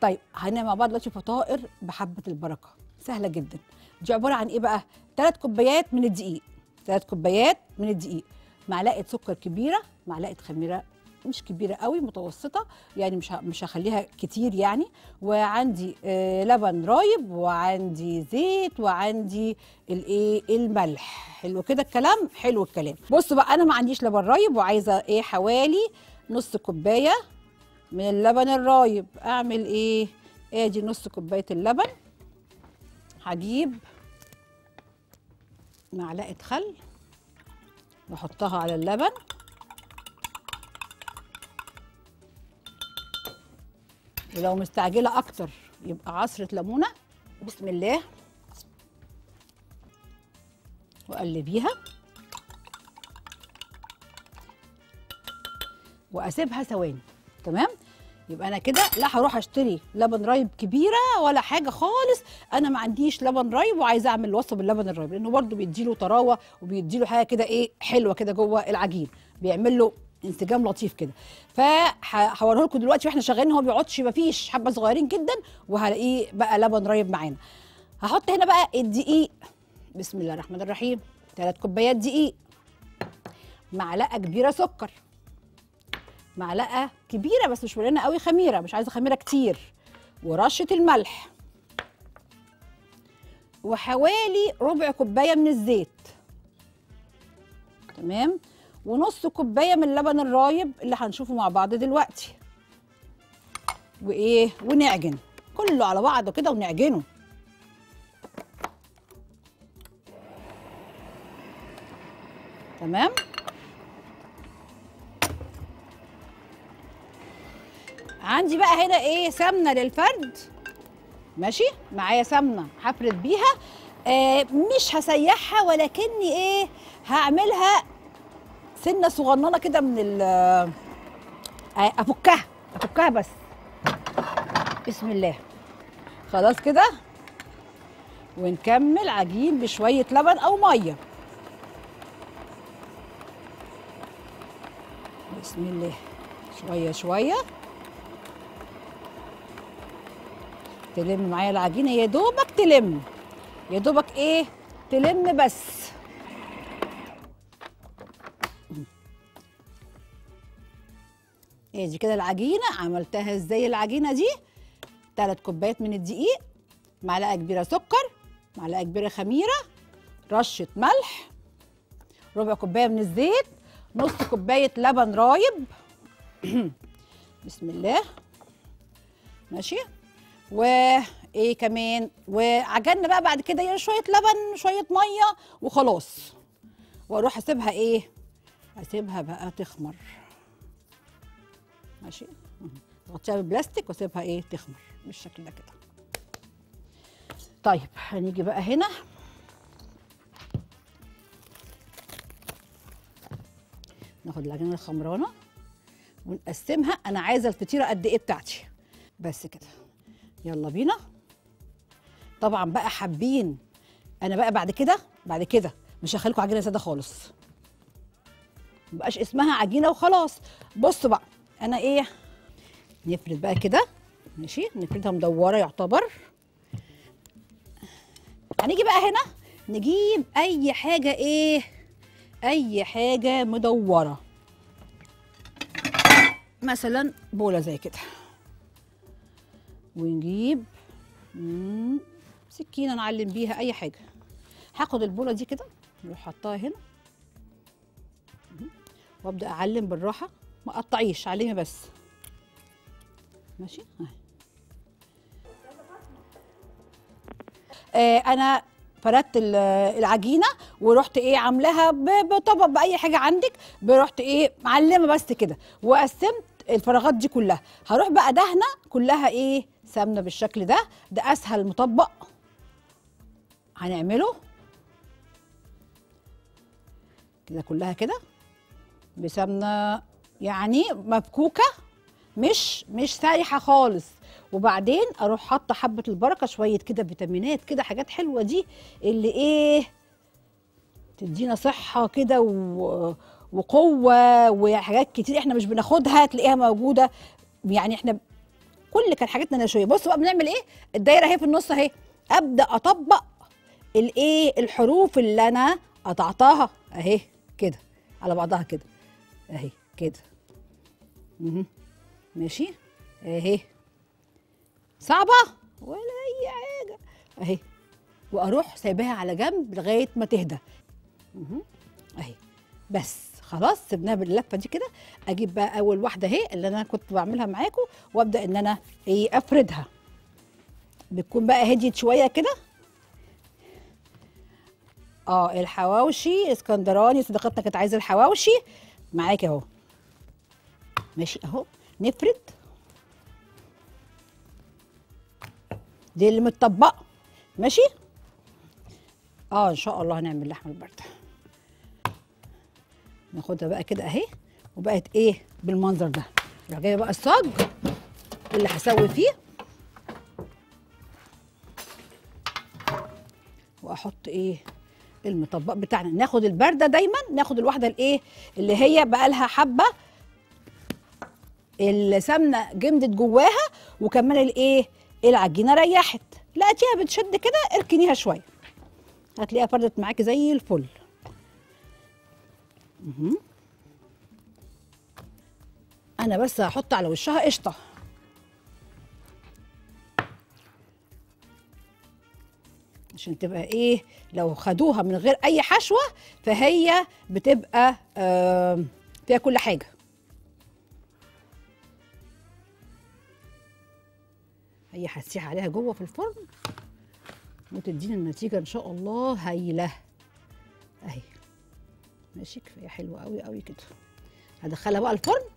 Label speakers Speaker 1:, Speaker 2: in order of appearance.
Speaker 1: طيب هنعمل مع بعض دلوقتي فطائر بحبه البركه سهله جدا دي عباره عن ايه بقى ثلاث كوبايات من الدقيق ثلاث كوبايات من الدقيق معلقه سكر كبيره معلقه خميره مش كبيره قوي متوسطه يعني مش ه- مش هخليها كتير يعني وعندي آه لبن رايب وعندي زيت وعندي الايه الملح حلو كده الكلام حلو الكلام بصوا بقى انا ما عنديش لبن رايب وعايزه ايه حوالي نص كوبايه من اللبن الرايب اعمل ايه ادي نص كوبايه اللبن هجيب معلقه خل واحطها على اللبن ولو مستعجله اكتر يبقى عصره ليمونه بسم الله واقلبيها واسيبها ثواني تمام يبقى انا كده لا هروح اشتري لبن رايب كبيره ولا حاجه خالص انا ما عنديش لبن رايب وعايزه اعمل وصفه باللبن الرايب لانه برده بيديله طراوه وبيديله حاجه كده ايه حلوه كده جوه العجين بيعمل له انسجام لطيف كده فهوريه لكم دلوقتي واحنا شغالين هو بيقعدش ما فيش حبه صغيرين جدا وهلاقيه بقى لبن رايب معانا هحط هنا بقى الدقيق بسم الله الرحمن الرحيم ثلاث كوبايات دقيق معلقه كبيره سكر معلقه كبيره بس مش مليانه قوي خميره مش عايزه خميره كتير ورشه الملح وحوالي ربع كوبايه من الزيت تمام ونص كوبايه من اللبن الرايب اللي هنشوفه مع بعض دلوقتي وايه ونعجن كله على بعضه كده ونعجنه تمام عندي بقى هنا ايه سمنه للفرد ماشي معايا سمنه هفرد بيها آه مش هسيحها ولكني ايه هعملها سنه صغننه كده من ال آه، افكها افكها بس بسم الله خلاص كده ونكمل عجين بشويه لبن او ميه بسم الله شويه شويه تلم معايا العجينه يا دوبك تلم يا دوبك ايه تلم بس ايه دي كده العجينه عملتها ازاي العجينه دي ثلاث كوبايات من الدقيق معلقه كبيره سكر معلقه كبيره خميره رشه ملح ربع كوبايه من الزيت نص كوبايه لبن رايب بسم الله ماشي وايه كمان وعجننا بقى بعد كده يعني شويه لبن شويه ميه وخلاص واروح اسيبها ايه اسيبها بقى تخمر ماشي اغطيها ببلاستيك واسيبها ايه تخمر بالشكل ده كده طيب هنيجي بقى هنا ناخد العجينه الخمرانه ونقسمها انا عايزه الفطيره قد ايه بتاعتي بس كده يلا بينا طبعا بقى حابين انا بقى بعد كده بعد كده مش هخليكم عجينه ساده خالص مبقاش اسمها عجينه وخلاص بصوا بقى انا ايه نفرد بقى كده ماشي نفردها مدوره يعتبر هنيجي بقى هنا نجيب اي حاجه ايه اي حاجه مدوره مثلا بوله زي كده ونجيب مم، سكينه نعلم بيها اي حاجه هاخد البوله دي كده نروح حطها هنا مم، وابدا اعلم بالراحه ما اقطعيش علمي بس ماشي اهي آه انا فردت ال- العجينه ورحت ايه عاملاها ب- بطبق باي حاجه عندك رحت ايه معلمه بس كده وقسمت الفراغات دي كلها هروح بقى دهنه كلها ايه سمنه بالشكل ده ده اسهل مطبق هنعمله كده كلها كده بسمنه يعني مفكوكه مش مش سايحه خالص وبعدين اروح حاطه حبه البركه شويه كده فيتامينات كده حاجات حلوه دي اللي ايه تدينا صحه كده و... وقوه وحاجات كتير احنا مش بناخدها تلاقيها موجوده يعني احنا كل كان حاجتنا نشويه بصوا بقى بنعمل ايه الدايره اهي في النص اهي ابدا اطبق الايه الحروف اللي انا قطعتها اهي كده على بعضها كده اهي كده مهم. ماشي اهي صعبه ولا اي حاجه اهي واروح سايباها على جنب لغايه ما تهدى مهم. اهي بس خلاص سيبناها باللفه دي كده اجيب بقى اول واحده اهي اللي انا كنت بعملها معاكم وابدا ان انا ايه افردها بتكون بقى هديت شويه كده اه الحواوشي اسكندراني صديقتنا كانت عايزه الحواوشي معاكي اهو ماشي اهو نفرد دي اللي متطبقه ماشي اه ان شاء الله هنعمل لحمه البارده ناخدها بقى كده اهي وبقت ايه بالمنظر ده راح جايه بقى الصاج اللي هسوي فيه واحط ايه المطبق بتاعنا ناخد البارده دايما ناخد الواحده الايه اللي هي بقى لها حبه السمنه جمدت جواها وكمان الايه العجينه ريحت لقيتيها بتشد كده اركنيها شويه هتلاقيها فردت معاكي زي الفل مهم. انا بس هحط على وشها قشطه عشان تبقى ايه لو خدوها من غير اي حشوه فهي بتبقى آه فيها كل حاجه هي هتسيح عليها جوه في الفرن وتدينا النتيجه ان شاء الله هايله اهي ماشي كفايه حلوه قوي قوي كده هدخلها بقى الفرن